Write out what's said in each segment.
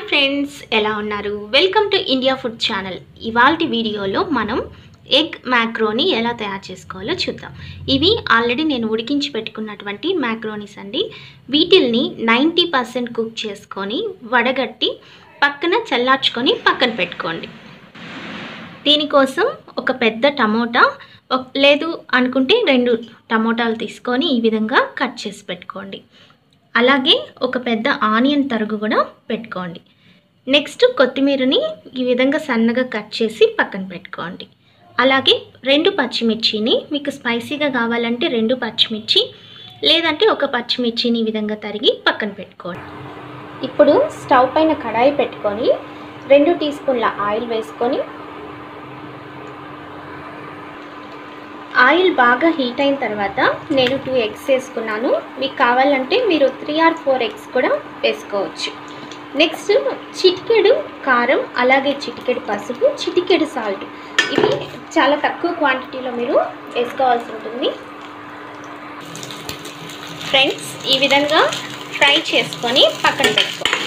friends ఎలా ఉన్నారు welcome to India Food channel ఇవాళ వీడియోలో మనం ఎగ్ మ్యాక్రోని ఎలా తయారు చేసుకోవాలో చూద్దాం ఇవి ఆల్రెడీ నేను ఉడికించి పెట్టుకున్నటువంటి మ్యాక్రోనీస్ అండి వీటిల్ని నైంటీ పర్సెంట్ కుక్ చేసుకొని వడగట్టి పక్కన చల్లార్చుకొని పక్కన పెట్టుకోండి దీనికోసం ఒక పెద్ద టమోటా ఒక- లేదు అనుకుంటే రెండు టమోటాలు తీసుకొని ఈ విధంగా కట్ చేసి పెట్టుకోండి అలాగే ఒక పెద్ద ఆనియన్ తరుగు కూడా పెట్టుకోండి నెక్స్ట్ కొత్తిమీరని ఈ విధంగా సన్నగా కట్ చేసి పక్కన పెట్టుకోండి అలాగే రెండు పచ్చిమిర్చిని మీకు స్పైసీగా కావాలంటే రెండు పచ్చిమిర్చి లేదంటే ఒక పచ్చిమిర్చిని ఈ విధంగా తరిగి పక్కన పెట్టుకోండి ఇప్పుడు స్టవ్ పైన కడాయి పెట్టుకొని రెండు టీ స్పూన్ల ఆయిల్ వేసుకొని ఆయిల్ బాగా హీట్ అయిన తర్వాత నేను టూ ఎగ్స్ వేసుకున్నాను మీకు కావాలంటే మీరు త్రీ ఆర్ ఫోర్ ఎగ్స్ కూడా వేసుకోవచ్చు నెక్స్ట్ చిటికెడు కారం అలాగే చిటికెడు పసుపు చిటికెడు సాల్ట్ ఇవి చాలా తక్కువ క్వాంటిటీలో మీరు వేసుకోవాల్సి ఉంటుంది ఫ్రెండ్స్ ఈ విధంగా ఫ్రై చేసుకొని పక్కన పెట్టుకోండి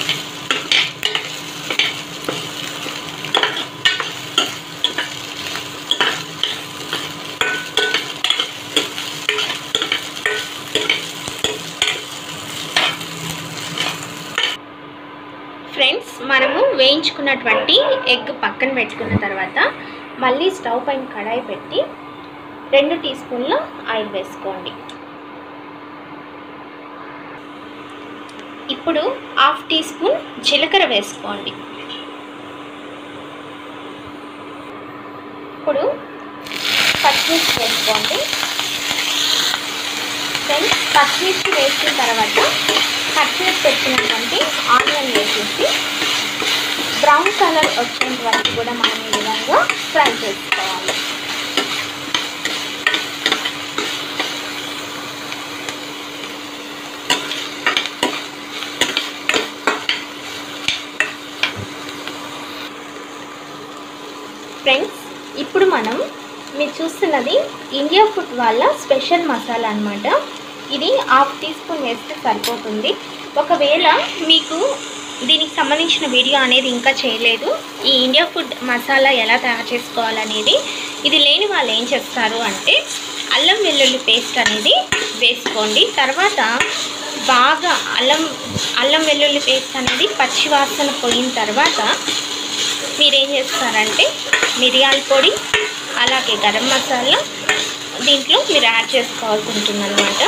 ఫ్రెండ్స్ మనము వేయించుకున్నటువంటి ఎగ్ పక్కన పెట్టుకున్న తర్వాత మళ్ళీ స్టవ్ పైన కడాయి పెట్టి రెండు టీ స్పూన్ల ఆయిల్ వేసుకోండి ఇప్పుడు హాఫ్ టీ స్పూన్ జీలకర్ర వేసుకోండి ఇప్పుడు పచ్చిమిర్చి వేసుకోండి ఫ్రెండ్స్ పచ్చిమిర్చి వేసిన తర్వాత కట్ చేసి పెట్టినటువంటి ఆనియన్ వేసేసి బ్రౌన్ కలర్ వచ్చేంత వరకు కూడా మనం ఈ విధంగా ఫ్రై చేసుకోవాలి ఫ్రెండ్స్ ఇప్పుడు మనం మీరు చూస్తున్నది ఇండియా ఫుడ్ వాళ్ళ స్పెషల్ మసాలా అన్నమాట ఇది హాఫ్ టీ స్పూన్ వేస్తే సరిపోతుంది ఒకవేళ మీకు దీనికి సంబంధించిన వీడియో అనేది ఇంకా చేయలేదు ఈ ఇండియా ఫుడ్ మసాలా ఎలా తయారు చేసుకోవాలనేది ఇది లేని వాళ్ళు ఏం చేస్తారు అంటే అల్లం వెల్లుల్లి పేస్ట్ అనేది వేసుకోండి తర్వాత బాగా అల్లం అల్లం వెల్లుల్లి పేస్ట్ అనేది పచ్చివాసన పోయిన తర్వాత మీరేం చేస్తారంటే మిరియాల పొడి అలాగే గరం మసాలా దీంట్లో మీరు యాడ్ చేసుకోవాల్సి ఉంటుంది అనమాట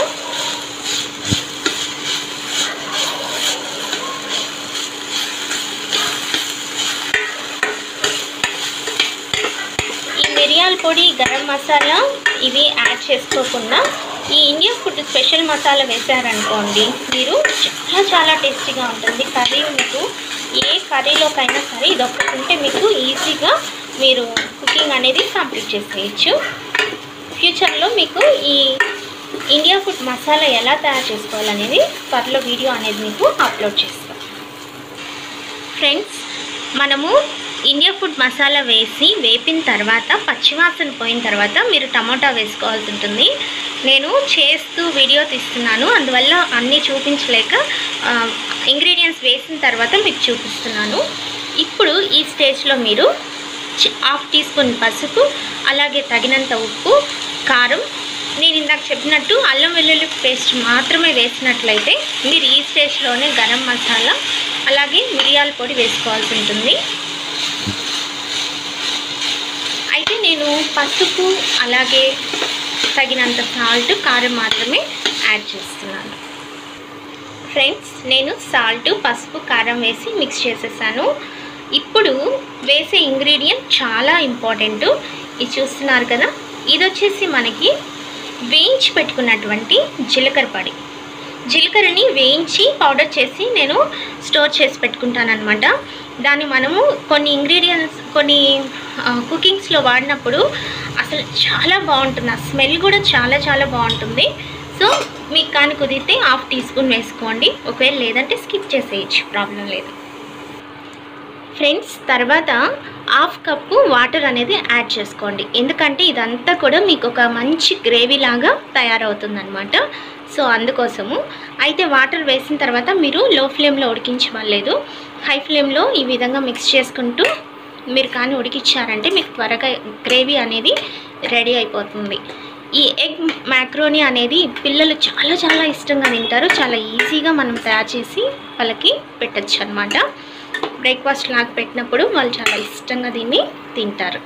ఈ మిరియాల పొడి గరం మసాలా ఇవి యాడ్ చేసుకోకుండా ఈ ఇండియా ఫుడ్ స్పెషల్ మసాలా వేశారనుకోండి మీరు చాలా చాలా టేస్టీగా ఉంటుంది కర్రీ మీకు ఏ కర్రీలోకైనా సరే ఇది ఒక్కటి ఉంటే మీకు ఈజీగా మీరు కుకింగ్ అనేది కంప్లీట్ చేసేయచ్చు ఫ్యూచర్లో మీకు ఈ ఇండియా ఫుడ్ మసాలా ఎలా తయారు చేసుకోవాలనేది త్వరలో వీడియో అనేది మీకు అప్లోడ్ చేస్తాం ఫ్రెండ్స్ మనము ఇండియా ఫుడ్ మసాలా వేసి వేపిన తర్వాత పచ్చివాసన పోయిన తర్వాత మీరు టమాటా వేసుకోవాల్సి ఉంటుంది నేను చేస్తూ వీడియో తీస్తున్నాను అందువల్ల అన్నీ చూపించలేక ఇంగ్రీడియంట్స్ వేసిన తర్వాత మీకు చూపిస్తున్నాను ఇప్పుడు ఈ స్టేజ్లో మీరు చి- హాఫ్ టీ స్పూన్ పసుపు అలాగే తగినంత ఉప్పు కారం నేను ఇందాక చెప్పినట్టు అల్లం వెల్లుల్లి పేస్ట్ మాత్రమే వేసినట్లయితే మీరు ఈ స్టేజ్లోనే గరం మసాలా అలాగే మిరియాల పొడి వేసుకోవాల్సి ఉంటుంది అయితే నేను పసుపు అలాగే తగినంత సాల్ట్ కారం మాత్రమే యాడ్ చేస్తున్నాను ఫ్రెండ్స్ నేను సాల్ట్ పసుపు కారం వేసి మిక్స్ చేసేసాను ఇప్పుడు వేసే ఇంగ్రీడియంట్ చాలా ఇంపార్టెంట్ ఇది చూస్తున్నారు కదా ఇది వచ్చేసి మనకి వేయించి పెట్టుకున్నటువంటి జీలకర్ర పొడి జీలకర్రని వేయించి పౌడర్ చేసి నేను స్టోర్ చేసి పెట్టుకుంటాను అనమాట దాన్ని మనము కొన్ని ఇంగ్రీడియంట్స్ కొన్ని కుకింగ్స్లో వాడినప్పుడు అసలు చాలా బాగుంటుంది ఆ స్మెల్ కూడా చాలా చాలా బాగుంటుంది సో మీకు కానీ కుదిరితే హాఫ్ టీ స్పూన్ వేసుకోండి ఒకవేళ లేదంటే స్కిప్ చేసేయచ్చు ప్రాబ్లం లేదు ఫ్రెండ్స్ తర్వాత హాఫ్ కప్పు వాటర్ అనేది యాడ్ చేసుకోండి ఎందుకంటే ఇదంతా కూడా మీకు ఒక మంచి గ్రేవీ లాగా తయారవుతుందన్నమాట సో అందుకోసము అయితే వాటర్ వేసిన తర్వాత మీరు లో ఫ్లేమ్లో ఉడికించమలేదు హై ఫ్లేమ్లో ఈ విధంగా మిక్స్ చేసుకుంటూ మీరు కానీ ఉడికిచ్చారంటే మీకు త్వరగా గ్రేవీ అనేది రెడీ అయిపోతుంది ఈ ఎగ్ మ్యాక్రోనీ అనేది పిల్లలు చాలా చాలా ఇష్టంగా తింటారు చాలా ఈజీగా మనం తయారు చేసి వాళ్ళకి పెట్టచ్చు అనమాట బ్రేక్ఫాస్ట్ లాగా పెట్టినప్పుడు వాళ్ళు చాలా ఇష్టంగా దీన్ని తింటారు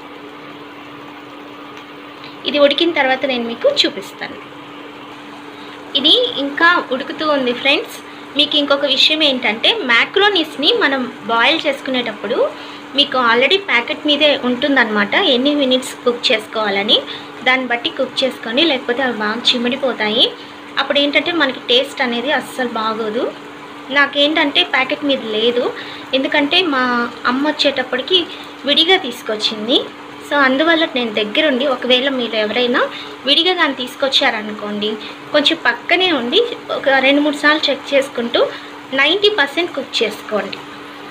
ఇది ఉడికిన తర్వాత నేను మీకు చూపిస్తాను ఇది ఇంకా ఉడుకుతూ ఉంది ఫ్రెండ్స్ మీకు ఇంకొక విషయం ఏంటంటే మ్యాక్రోనీస్ని మనం బాయిల్ చేసుకునేటప్పుడు మీకు ఆల్రెడీ ప్యాకెట్ మీదే ఉంటుందన్నమాట ఎన్ని మినిట్స్ కుక్ చేసుకోవాలని దాన్ని బట్టి కుక్ చేసుకోండి లేకపోతే అవి బాగా చిమిడిపోతాయి అప్పుడు ఏంటంటే మనకి టేస్ట్ అనేది అస్సలు బాగోదు నాకేంటంటే ప్యాకెట్ మీద లేదు ఎందుకంటే మా అమ్మ వచ్చేటప్పటికి విడిగా తీసుకొచ్చింది సో అందువల్ల నేను దగ్గరుండి ఒకవేళ మీరు ఎవరైనా విడిగా కానీ తీసుకొచ్చారనుకోండి కొంచెం పక్కనే ఉండి ఒక రెండు మూడు సార్లు చెక్ చేసుకుంటూ నైంటీ పర్సెంట్ కుక్ చేసుకోండి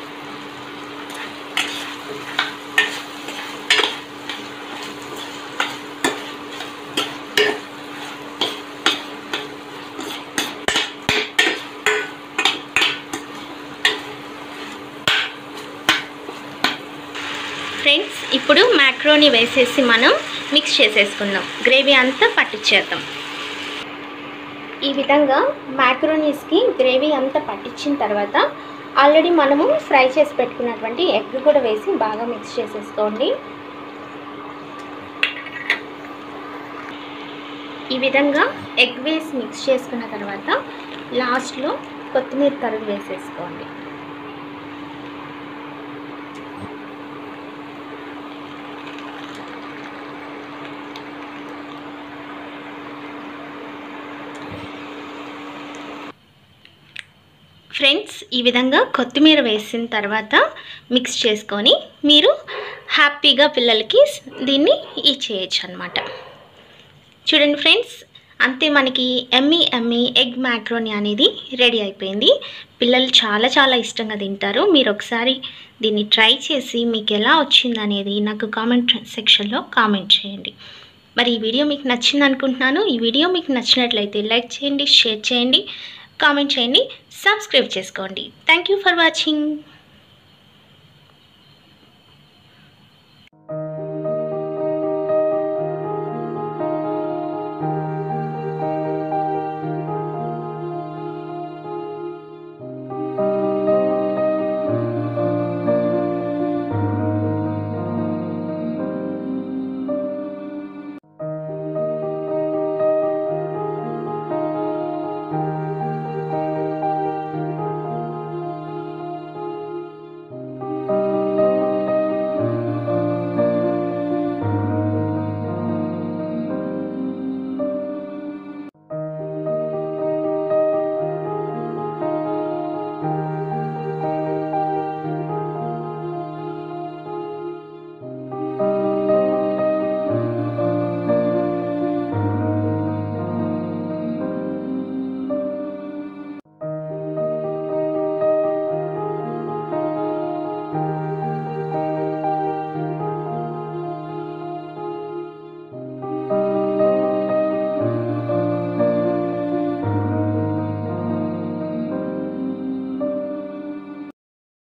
ఫ్రెండ్స్ ఇప్పుడు మ్యాక్రోని వేసేసి మనం మిక్స్ చేసేసుకుందాం గ్రేవీ అంతా పట్టించేద్దాం ఈ విధంగా మ్యాక్రోనీస్కి గ్రేవీ అంతా పట్టించిన తర్వాత ఆల్రెడీ మనము ఫ్రై చేసి పెట్టుకున్నటువంటి ఎగ్ కూడా వేసి బాగా మిక్స్ చేసేసుకోండి ఈ విధంగా ఎగ్ వేసి మిక్స్ చేసుకున్న తర్వాత లాస్ట్లో కొత్తిమీర తరుగు వేసేసుకోండి ఫ్రెండ్స్ ఈ విధంగా కొత్తిమీర వేసిన తర్వాత మిక్స్ చేసుకొని మీరు హ్యాపీగా పిల్లలకి దీన్ని ఇచ్చేయచ్చు అనమాట చూడండి ఫ్రెండ్స్ అంతే మనకి ఎమ్మి ఎమ్మి ఎగ్ మ్యాక్రోని అనేది రెడీ అయిపోయింది పిల్లలు చాలా చాలా ఇష్టంగా తింటారు మీరు ఒకసారి దీన్ని ట్రై చేసి మీకు ఎలా వచ్చింది అనేది నాకు కామెంట్ సెక్షన్లో కామెంట్ చేయండి మరి ఈ వీడియో మీకు నచ్చింది అనుకుంటున్నాను ఈ వీడియో మీకు నచ్చినట్లయితే లైక్ చేయండి షేర్ చేయండి కామెంట్ చేయండి సబ్స్క్రైబ్ చేసుకోండి థ్యాంక్ యూ ఫర్ వాచింగ్